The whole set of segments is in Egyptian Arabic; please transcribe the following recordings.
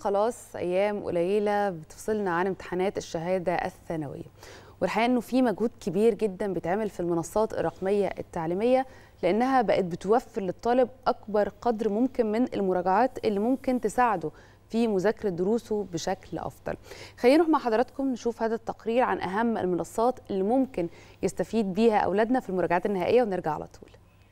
خلاص ايام قليله بتفصلنا عن امتحانات الشهاده الثانويه والحقيقه انه في مجهود كبير جدا بيتعمل في المنصات الرقميه التعليميه لانها بقت بتوفر للطالب اكبر قدر ممكن من المراجعات اللي ممكن تساعده في مذاكره دروسه بشكل افضل. خلينا نروح مع حضراتكم نشوف هذا التقرير عن اهم المنصات اللي ممكن يستفيد بيها اولادنا في المراجعات النهائيه ونرجع على طول.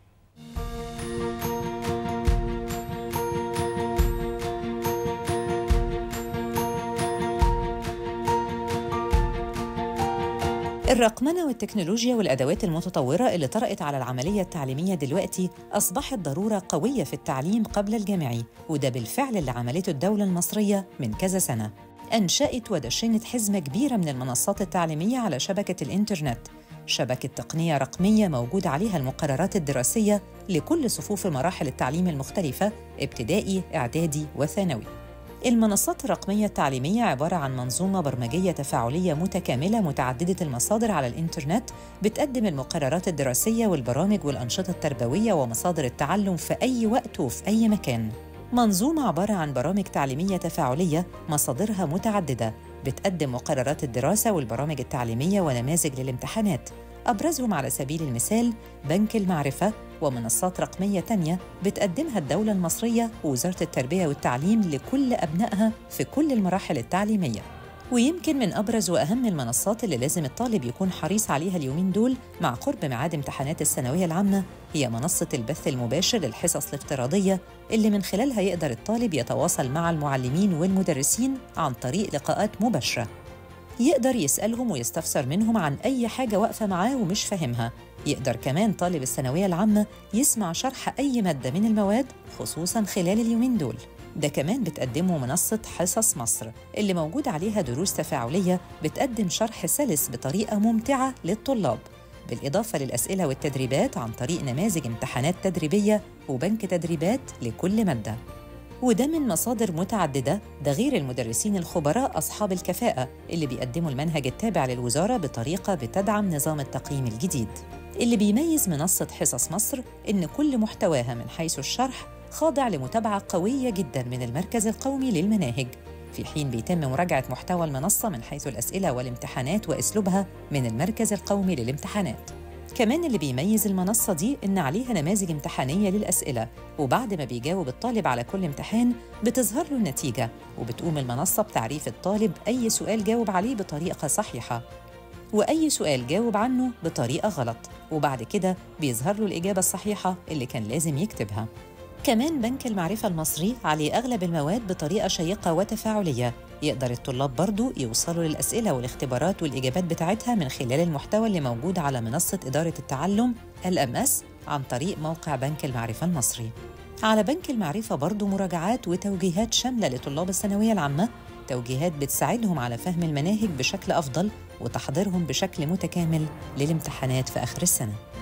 الرقمنة والتكنولوجيا والأدوات المتطورة اللي طرأت على العملية التعليمية دلوقتي أصبحت ضرورة قوية في التعليم قبل الجامعي وده بالفعل اللي عملته الدولة المصرية من كذا سنة أنشأت ودشنت حزمة كبيرة من المنصات التعليمية على شبكة الإنترنت شبكة تقنية رقمية موجود عليها المقررات الدراسية لكل صفوف مراحل التعليم المختلفة ابتدائي، إعدادي وثانوي المنصات الرقمية التعليمية عبارة عن منظومة برمجية تفاعلية متكاملة متعددة المصادر على الإنترنت بتقدم المقررات الدراسية والبرامج والأنشطة التربوية ومصادر التعلم في أي وقت وفي أي مكان. منظومة عبارة عن برامج تعليمية تفاعلية مصادرها متعددة بتقدم مقررات الدراسة والبرامج التعليمية ونماذج للامتحانات أبرزهم على سبيل المثال بنك المعرفة ومنصات رقمية تانية بتقدمها الدولة المصرية ووزارة التربية والتعليم لكل أبنائها في كل المراحل التعليمية ويمكن من أبرز وأهم المنصات اللي لازم الطالب يكون حريص عليها اليومين دول مع قرب ميعاد امتحانات الثانوية العامة هي منصة البث المباشر للحصص الافتراضية اللي من خلالها يقدر الطالب يتواصل مع المعلمين والمدرسين عن طريق لقاءات مباشرة يقدر يسألهم ويستفسر منهم عن أي حاجة واقفة معاه ومش فاهمها يقدر كمان طالب الثانوية العامة يسمع شرح أي مادة من المواد خصوصاً خلال اليومين دول ده كمان بتقدمه منصة حصص مصر اللي موجود عليها دروس تفاعلية بتقدم شرح سلس بطريقة ممتعة للطلاب بالإضافة للأسئلة والتدريبات عن طريق نماذج امتحانات تدريبية وبنك تدريبات لكل مادة وده من مصادر متعددة ده غير المدرسين الخبراء أصحاب الكفاءة اللي بيقدموا المنهج التابع للوزارة بطريقة بتدعم نظام التقييم الجديد اللي بيميز منصة حصص مصر إن كل محتواها من حيث الشرح خاضع لمتابعة قوية جدا من المركز القومي للمناهج في حين بيتم مراجعة محتوى المنصة من حيث الأسئلة والامتحانات وأسلوبها من المركز القومي للامتحانات كمان اللي بيميز المنصة دي إن عليها نماذج امتحانية للأسئلة وبعد ما بيجاوب الطالب على كل امتحان بتظهر له النتيجة وبتقوم المنصة بتعريف الطالب أي سؤال جاوب عليه بطريقة صحيحة وأي سؤال جاوب عنه بطريقة غلط وبعد كده بيظهر له الإجابة الصحيحة اللي كان لازم يكتبها كمان بنك المعرفة المصري عليه أغلب المواد بطريقة شيقة وتفاعلية يقدر الطلاب برضو يوصلوا للأسئلة والاختبارات والإجابات بتاعتها من خلال المحتوى اللي موجود على منصة إدارة التعلم LMS عن طريق موقع بنك المعرفة المصري على بنك المعرفة برضو مراجعات وتوجيهات شاملة لطلاب الثانوية العامة توجيهات بتساعدهم على فهم المناهج بشكل أفضل وتحضيرهم بشكل متكامل للامتحانات في آخر السنة